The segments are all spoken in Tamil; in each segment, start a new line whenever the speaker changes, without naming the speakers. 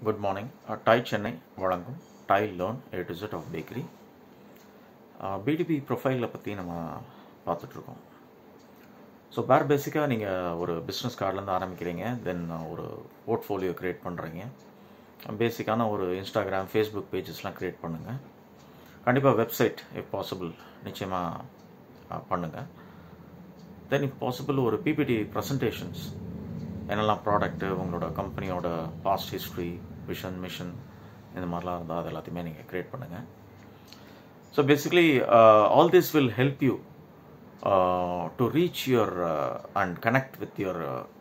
குட் மார்னிங் டாய் சென்னை வழங்கும் TiE learn A to Z of bakery PDP ப்ரொஃபைலை பற்றி நம்ம பார்த்துட்ருக்கோம் ஸோ பேர் பேசிக்காக நீங்கள் ஒரு பிஸ்னஸ் கார்ட்லேருந்து ஆரம்பிக்கிறீங்க தென் ஒரு போர்ட்ஃபோலியோ க்ரியேட் பண்ணுறீங்க பேசிக்கான ஒரு இன்ஸ்டாகிராம் ஃபேஸ்புக் பேஜஸ்லாம் க்ரியேட் பண்ணுங்கள் கண்டிப்பாக வெப்சைட் இஃப் பாசிபிள் நிச்சயமாக பண்ணுங்கள் தென் இஃப் பாசிபிள் ஒரு பிபிடி ப்ரெசன்டேஷன்ஸ் என்னெல்லாம் ப்ராடக்ட்டு உங்களோட கம்பெனியோட பாஸ்ட் ஹிஸ்ட்ரி விஷன் மிஷன் இந்த மாதிரிலாம் இருந்தால் அது எல்லாத்தையுமே நீங்கள் க்ரியேட் பண்ணுங்கள் so basically all this will help you to reach your and connect with your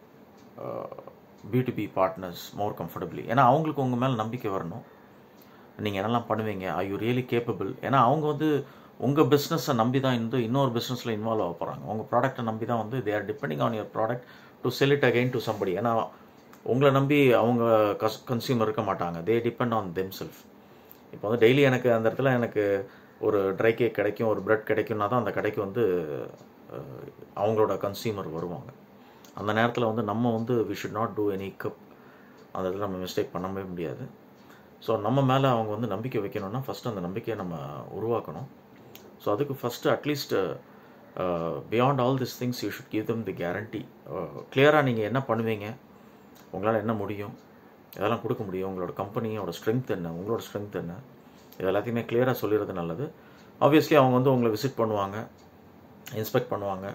beautify partners more comfortably ஏன்னா அவங்களுக்கு உங்கள் மேலே நம்பிக்கை வரணும் நீங்கள் என்னெல்லாம் பண்ணுவீங்க ஐ யூ ரியலி கேப்பபிள் ஏன்னா அவங்க வந்து உங்கள் பிஸ்னஸை நம்பி தான் இருந்து இன்னொரு பிஸ்னஸில் இன்வால்வ் ஆக போகிறாங்க உங்கள் ப்ராடக்ட்டை நம்பி தான் வந்து they are depending on your product to sell it again to somebody ஏன்னா உங்களை நம்பி அவங்க கஸ் கன்சியூமர் இருக்க மாட்டாங்க they depend on them self இப்போ வந்து டெய்லி எனக்கு அந்த இடத்துல எனக்கு ஒரு ட்ரை கேக் கிடைக்கும் ஒரு பிரெட் கிடைக்கும்னா தான் அந்த கடைக்கு வந்து அவங்களோட கன்சியூமர் வருவாங்க அந்த நேரத்தில் வந்து நம்ம வந்து we should not do any gap அந்த இடத்துல நம்ம மிஸ்டேக் பண்ணவே முடியாது ஸோ நம்ம மேலே அவங்க வந்து நம்பிக்கை வைக்கணும்னா ஃபஸ்ட்டு அந்த நம்பிக்கையை நம்ம உருவாக்கணும் ஸோ அதுக்கு first at least beyond all this things you should give them the guarantee கிளியராக நீங்கள் என்ன பண்ணுவீங்க உங்களால் என்ன முடியும் இதெல்லாம் கொடுக்க முடியும் உங்களோட கம்பெனியோட ஸ்ட்ரென்த் என்ன உங்களோட ஸ்ட்ரென்த் என்ன இது எல்லாத்தையுமே கிளியராக சொல்லிடுறது நல்லது ஆப்வியஸ்லி அவங்க வந்து உங்களை விசிட் பண்ணுவாங்க இன்ஸ்பெக்ட் பண்ணுவாங்க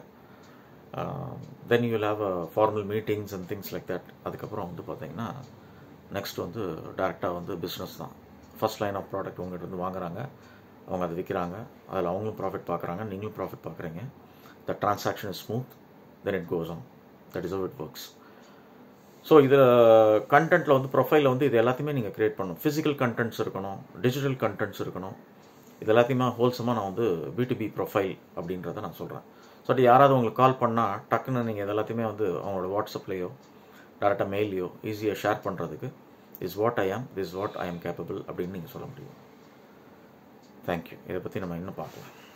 then you have a formal meetings and things like that அதுக்கப்புறம் வந்து பார்த்தீங்கன்னா நெக்ஸ்ட் வந்து டேரெக்டாக வந்து பிஸ்னஸ் தான் ஃபஸ்ட் லைன் ஆஃப் ப்ராடக்ட் உங்கள்கிட்ட இருந்து வாங்குறாங்க அவங்க அதை விற்கிறாங்க அதில் அவங்களும் ப்ராஃபிட் பார்க்குறாங்க நீங்களும் ப்ராஃபிட் பார்க்குறீங்க the transaction is smooth then it goes on that is it works so இதில் கண்டென்ட்டில் வந்து ப்ரொஃபைலில் வந்து இது எல்லாத்தையுமே நீங்கள் க்ரியேட் பண்ணணும் ஃபிசிக்கல் கண்டென்ட்ஸ் இருக்கணும் டிஜிட்டல் கண்டென்ட்ஸ் இருக்கணும் இது எல்லாத்தையுமே ஹோல்சமாக நான் வந்து பிடிபி ப்ரொஃபைல் அப்படின்றத நான் சொல்கிறேன் ஸோ அது யாராவது உங்களுக்கு கால் பண்ணால் டக்குன்னு நீங்கள் இது எல்லாத்தையுமே வந்து அவங்களோட வாட்ஸ்அப்லேயோ டேரெக்டாக மெயிலையோ ஈஸியாக ஷேர் பண்ணுறதுக்கு இஸ் வாட் ஐ ஆம் திஸ் வாட் ஐ ஆம் கேப்பபிள் அப்படின்னு நீங்கள் சொல்ல முடியும் தேங்க்யூ இதை பற்றி நம்ம இன்னும் பார்க்கலாம்